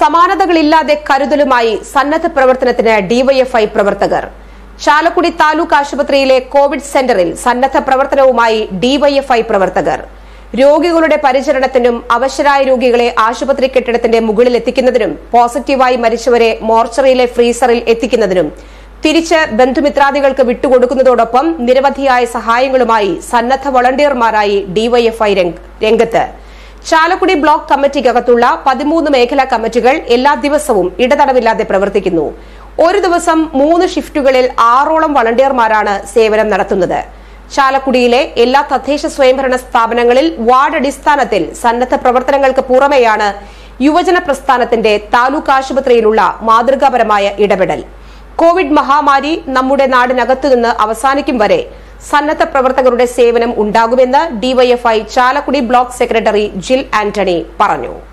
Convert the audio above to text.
സമാനതകളില്ലാതെ കരുതലുമായി സന്നദ്ധ പ്രവർത്തനത്തിന് ഡിവൈഎഫ്ഐ പ്രവർത്തകർ ചാലക്കുടി താലൂക്ക് ആശുപത്രിയിലെ കോവിഡ് സെന്ററിൽ സന്നദ്ധ പ്രവർത്തനവുമായി ഡിവൈഎഫ്ഐ പ്രവർത്തകർ രോഗികളുടെ പരിചരണത്തിനും അവശരായ രോഗികളെ ആശുപത്രി കെട്ടിടത്തിന്റെ മുകളിൽ എത്തിക്കുന്നതിനും പോസിറ്റീവായി മരിച്ചവരെ മോർച്ചറിയിലെ ഫ്രീസറിൽ എത്തിക്കുന്നതിനും തിരിച്ച് ബന്ധുമിത്രാദികൾക്ക് വിട്ടുകൊടുക്കുന്നതോടൊപ്പം നിരവധിയായ സഹായങ്ങളുമായി സന്നദ്ധ വളണ്ടിയർമാരായി ഡിവൈഎഫ്ഐ രംഗത്ത് ചാലക്കുടി ബ്ലോക്ക് കമ്മിറ്റിക്കകത്തുള്ള പതിമൂന്ന് മേഖലാ കമ്മിറ്റികൾ എല്ലാ ദിവസവും ഇടതടവില്ലാതെ പ്രവർത്തിക്കുന്നു ഒരു ദിവസം മൂന്ന് ഷിഫ്റ്റുകളിൽ ആറോളം വളണ്ടിയർമാരാണ് സേവനം നടത്തുന്നത് ചാലക്കുടിയിലെ എല്ലാ തദ്ദേശ സ്വയംഭരണ സ്ഥാപനങ്ങളിൽ വാർഡ് അടിസ്ഥാനത്തിൽ സന്നദ്ധ പ്രവർത്തനങ്ങൾക്ക് പുറമെയാണ് യുവജന പ്രസ്ഥാനത്തിന്റെ താലൂക്ക് ആശുപത്രിയിലുള്ള മാതൃകാപരമായ ഇടപെടൽ കോവിഡ് മഹാമാരി നമ്മുടെ നാടിനകത്തുനിന്ന് അവസാനിക്കും വരെ സന്നദ്ധ പ്രവർത്തകരുടെ സേവനം ഉണ്ടാകുമെന്ന് ഡിവൈഎഫ്ഐ ചാലക്കുടി ബ്ലോക്ക് സെക്രട്ടറി ജിൽ ആന്റണി പറഞ്ഞു